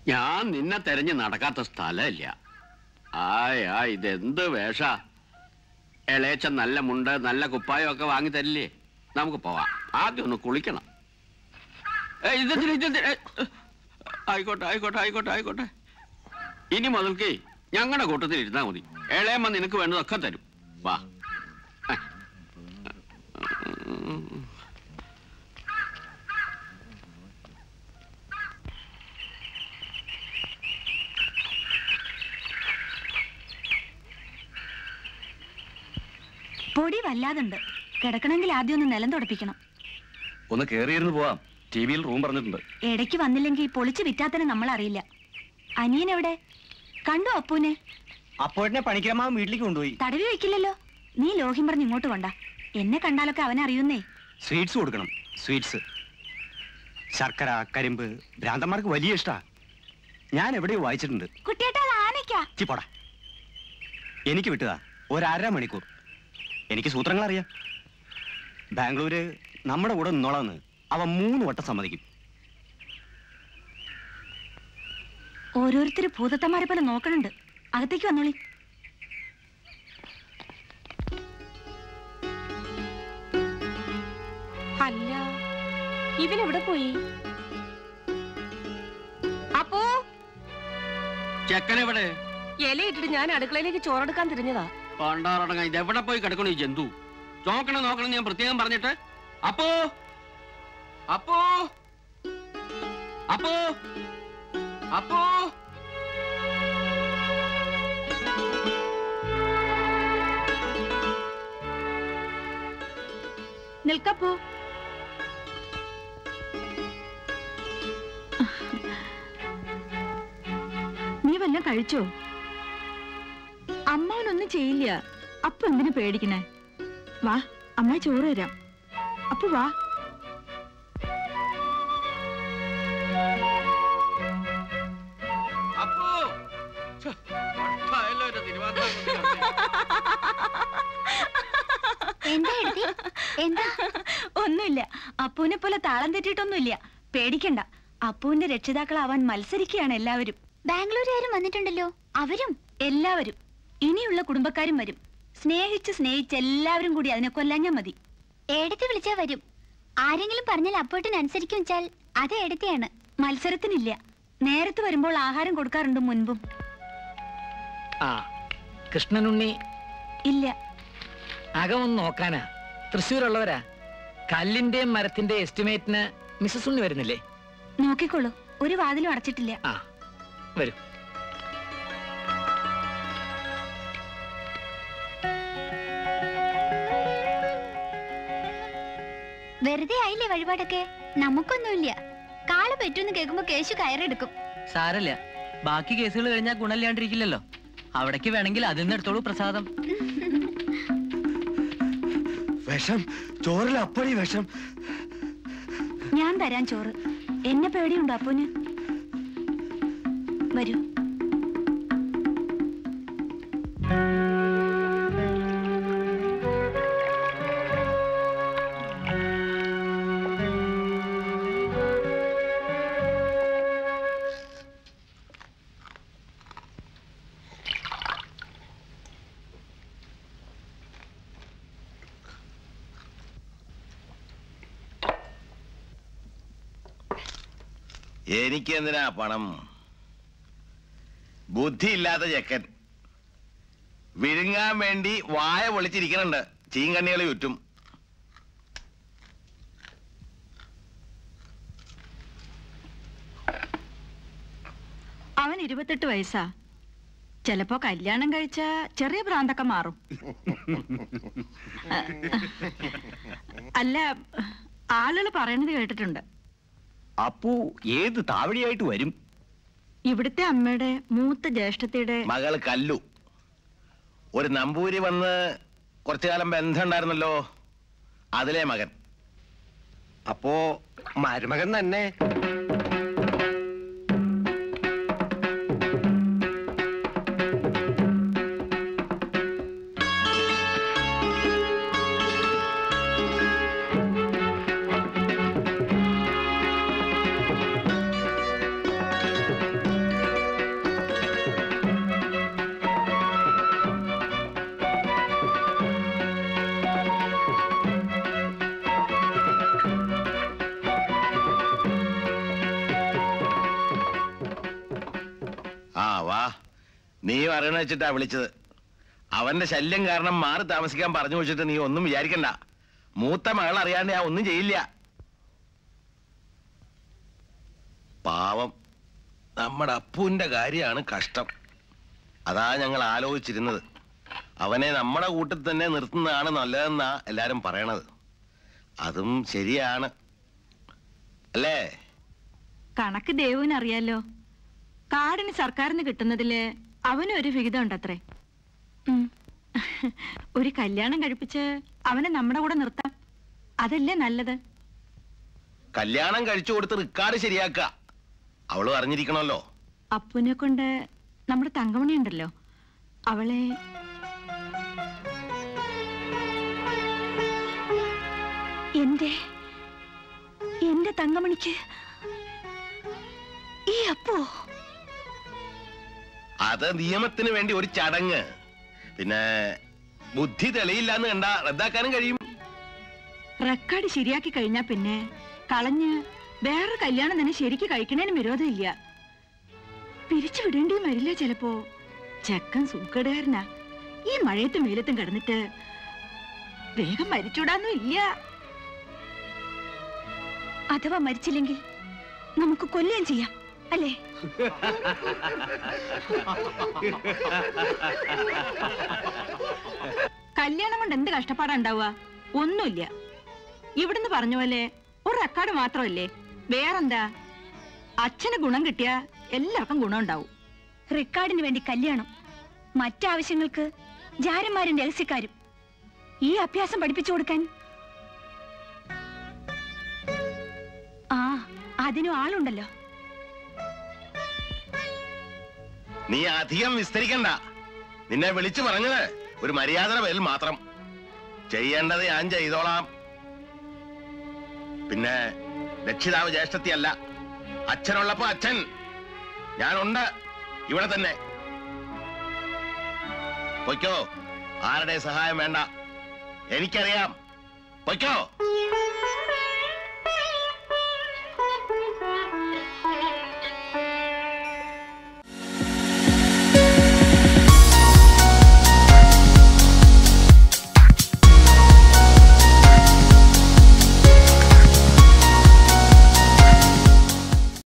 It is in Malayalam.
ഞാൻ നിന്നെ തെരഞ്ഞ് നടക്കാത്ത സ്ഥലമില്ല ആയ് ആ ഇതെന്ത് വേഷ ഇളയച്ച നല്ല മുണ്ട് നല്ല കുപ്പായം ഒക്കെ വാങ്ങി തരില്ലേ നമുക്ക് പോവാം ആദ്യം ഒന്ന് കുളിക്കണം ഏ, ഇതെന്തിന്, ഇതെന്തിന്? ഏ, ആയിക്കോട്ടെ ആയിക്കോട്ടെ ആയിക്കോട്ടെ ആയിക്കോട്ടെ ഇനി മുതൽക്കേ ഞങ്ങളുടെ കൂട്ടത്തിൽ ഇരുന്നാ മതി ഇളയമ്മ നിനക്ക് വേണ്ടതൊക്കെ തരും വാ ഏ. പൊടി വല്ലാതുണ്ട് കിടക്കണമെങ്കിൽ ആദ്യം ഒന്ന് നിലം തുടപ്പിക്കണം ഒന്ന് കേറിയിരുന്ന് പോവാം ടി വിയിൽ റൂം പറഞ്ഞിട്ടുണ്ട് ഇടയ്ക്ക് വന്നില്ലെങ്കിൽ പൊളിച്ച് വിറ്റാത്തന്നെ നമ്മൾ അറിയില്ല അനിയൻ എവിടെ കണ്ടു അപ്പൂനെ അപ്പോഴനെ പണിക്കരമാവൻ വീട്ടിലേക്ക് കൊണ്ടുപോയി തടവി വെക്കില്ലല്ലോ നീ ലോഹിം പറഞ്ഞ് ഇങ്ങോട്ട് കൊണ്ട എന്നെ കണ്ടാലൊക്കെ അവൻ അറിയുന്നേ സ്വീറ്റ്സ് കൊടുക്കണം സ്വീറ്റ്സ് ശർക്കര കരിമ്പ് ഭ്രാന്തന്മാർക്ക് വലിയ ഇഷ്ടാ ഞാൻ എവിടെയോ വായിച്ചിട്ടുണ്ട് കുട്ടിയേട്ടാ അത് ആനയ്ക്കാ ചിപ്പോടാ എനിക്ക് വിട്ടതാ ഒരര മണിക്കൂർ എനിക്ക് സൂത്രങ്ങൾ അറിയാം ബാംഗ്ലൂര് നമ്മുടെ കൂടെ നിന്നോളാന്ന് അവ മൂന്ന് വട്ടം സമ്മതിക്കും ഓരോരുത്തര് ഭൂതത്തന്മാരെ പോലെ നോക്കണുണ്ട് അകത്തേക്ക് വന്നോളി അല്ല ഇവനെവിടെ പോയി അപ്പോ ചെക്കനെവിടെ ഇലയിട്ടിട്ട് ഞാൻ അടുക്കളയിലേക്ക് ചോറെടുക്കാൻ തിരിഞ്ഞതാ പണ്ടാറടങ്ങ ഇത് എവിടെ പോയി കിടക്കണു ഈ ജന്തു ചോക്കണം നോക്കണം ഞാൻ പ്രത്യേകം പറഞ്ഞിട്ട് അപ്പോ അപ്പോ അപ്പോ അപ്പോ നിൽക്കപ്പോ നീ വല്ലതും കഴിച്ചോ അമ്മാവനൊന്നും ചെയ്യില്ല അപ്പൊ എന്തിനു പേടിക്കണേ വാ അമ്മ ചോറ് തരാം അപ്പൊ വാ അപ്പോ ഛെ, വട്ടായല്ലോ എന്റെ തിരുവാതിര കുത്തി കളഞ്ഞേ. എന്താ എന്താ ഒന്നുമില്ല അപ്പൂനെ പോലെ താളം തെറ്റിയിട്ടൊന്നുമില്ല പേടിക്കണ്ട അപ്പൂവിന്റെ രക്ഷിതാക്കളാവാൻ മത്സരിക്കുകയാണ് എല്ലാവരും ബാംഗ്ലൂരുകാരും വന്നിട്ടുണ്ടല്ലോ അവരും എല്ലാവരും ഇനിയുള്ള കുടുംബക്കാരും വരും സ്നേഹിച്ച് സ്നേഹിച്ച് എല്ലാവരും കൂടി അതിനെ കൊല്ലാഞ്ഞാ മതി ഏടത്തി വിളിച്ചാ വരും ആരെങ്കിലും പറഞ്ഞാൽ അപ്പോട്ടിനനുസരിക്കും വെച്ചാൽ അത് ഏടത്തിയാണ് മത്സരത്തിനില്ല നേരത്ത് വരുമ്പോൾ ആഹാരം കൊടുക്കാറുണ്ട് മുൻപും ആ കൃഷ്ണനുണ്ണി ഇല്ല അകമൊന്ന് നോക്കാനാ തൃശ്ശൂരുള്ളവരാ കല്ലിന്റെയും മരത്തിന്റെ എസ്റ്റിമേറ്റിന് മിസ്സസ് ഉണ്ണി വരുന്നില്ലേ നോക്കിക്കോളൂ ഒരു വാതിലും അടച്ചിട്ടില്ല ആ വരൂ വെറുതെ ആയില്ലേ വഴിപാടൊക്കെ നമുക്കൊന്നുമില്ല കാള് പറ്റൂന്ന് കേൾക്കുമ്പോ കേശു കയറെടുക്കും സാരല്ല ബാക്കി കേസുകൾ കഴിഞ്ഞാൽ ഗുണമില്ലാണ്ടിരിക്കില്ലല്ലോ അവിടേക്ക് വേണമെങ്കിൽ അതിൽ നിന്ന് എടുത്തോളൂ പ്രസാദം വിഷം ചോറിൽ അപ്പടി വിഷം ഞാൻ തരാൻ ചോറ് എന്നെ പേടിയുണ്ടോ അപ്പൂന് വരൂ എനിക്ക് എന്തിനാ പണം ബുദ്ധിയില്ലാത്ത ചെക്കൻ വിഴുങ്ങാൻ വേണ്ടി വായ പൊളിച്ചിരിക്കണുണ്ട് ചീങ്കണ്ണികൾ ചുറ്റും അവൻ ഇരുപത്തെട്ട് വയസ്സാ ചിലപ്പോ കല്യാണം കഴിച്ച ചെറിയ ഭ്രാന്തൊക്കെ മാറും അല്ല ആളുകൾ പറയണത് കേട്ടിട്ടുണ്ട് അപ്പു ഏത് താവഴിയായിട്ട് വരും ഇവിടുത്തെ അമ്മയുടെ മൂത്ത ജ്യേഷ്ഠത്തിയുടെ മകള് കല്ലു ഒരു നമ്പൂരി വന്ന് കുറച്ചു കാലം ബന്ധം ഉണ്ടായിരുന്നല്ലോ അതിലെ മകൻ അപ്പോ മരുമകൻ തന്നെ നീ പറയണ വെച്ചിട്ടാ വിളിച്ചത് അവന്റെ ശല്യം കാരണം മാറി താമസിക്കാൻ പറഞ്ഞു വെച്ചിട്ട് നീ ഒന്നും വിചാരിക്കണ്ട മൂത്ത മകൾ അറിയാണ്ട് ഞാൻ ഒന്നും ചെയ്യില്ല പാവം നമ്മുടെ അപ്പുവിന്റെ കാര്യമാണ് കഷ്ടം അതാ ഞങ്ങൾ ആലോചിച്ചിരുന്നത് അവനെ നമ്മുടെ കൂട്ടിൽ തന്നെ നിർത്തുന്നതാണ് നല്ലതെന്നാ എല്ലാരും പറയണത് അതും ശരിയാണ് അല്ലേ കണക്ക് ദേവുവിന് അറിയാലോ കാടിന് സർക്കാരിന് കിട്ടുന്നതില് അവനും ഒരു വിഹിതം ഉണ്ടത്രേ ഉം. ഒരു കല്യാണം കഴിപ്പിച്ച് അവനെ നമ്മുടെ കൂടെ നിർത്താം അതല്ലേ നല്ലത് കല്യാണം കഴിച്ചു കൊടുത്ത് റിക്കാർഡ് ശരിയാക്ക അവള് അറിഞ്ഞിരിക്കണമല്ലോ അപ്പുനെ കൊണ്ട് നമ്മുടെ തങ്കമണി ഉണ്ടല്ലോ അവളെ എന്റെ എന്റെ തങ്കമണിക്ക് ഈ അപ്പോ അത് നിയമത്തിന് വേണ്ടി ഒരു ചടങ്ങ് പിന്നെ ബുദ്ധി തെളിയില്ലാന്ന് കണ്ട റദ്ദാക്കാനും കഴിയും റെക്കോർഡ് ശരിയാക്കി കഴിഞ്ഞാ പിന്നെ കളഞ്ഞ് വേറെ കല്യാണം തന്നെ ശരിക്ക് കഴിക്കണേന് വിരോധമില്ല പിരിച്ചു വിടേണ്ടിയും വരില്ല ചിലപ്പോ ചെക്കൻ സൂക്കേടുകാരനാ ഈ മഴയത്തും വെയിലത്തും കിടന്നിട്ട് വേഗം മരിച്ചൂടാന്നും ഇല്ല അഥവാ മരിച്ചില്ലെങ്കിൽ നമുക്ക് കൊല്ലുകയും ചെയ്യാം അല്ലേ കല്യാണം കൊണ്ട് എന്ത് കഷ്ടപ്പാടാ ഉണ്ടാവുക ഒന്നുമില്ല ഇവിടുന്ന് പറഞ്ഞ പോലെ ഒരു റെക്കോർഡ് മാത്രമല്ലേ വേറെന്താ അച്ഛന് ഗുണം കിട്ടിയ എല്ലാവർക്കും ഗുണം ഉണ്ടാവും റെക്കോർഡിന് വേണ്ടി കല്യാണം മറ്റാവശ്യങ്ങൾക്ക് ജാരന്മാരും രഹസ്യക്കാരും ഈ അഭ്യാസം പഠിപ്പിച്ചു കൊടുക്കാൻ ആ അതിനും ആളുണ്ടല്ലോ നീ അധികം വിസ്തരിക്കണ്ട നിന്നെ വിളിച്ചു പറഞ്ഞത് ഒരു മര്യാദയുടെ പേരിൽ മാത്രം ചെയ്യേണ്ടത് ഞാൻ ചെയ്തോളാം പിന്നെ രക്ഷിതാവ് ജ്യേഷ്ഠത്തിയല്ല അച്ഛനുള്ളപ്പോ അച്ഛൻ ഞാനുണ്ട് ഇവിടെ തന്നെ പൊയ്ക്കോ ആരുടെ സഹായം വേണ്ട എനിക്കറിയാം പൊയ്ക്കോ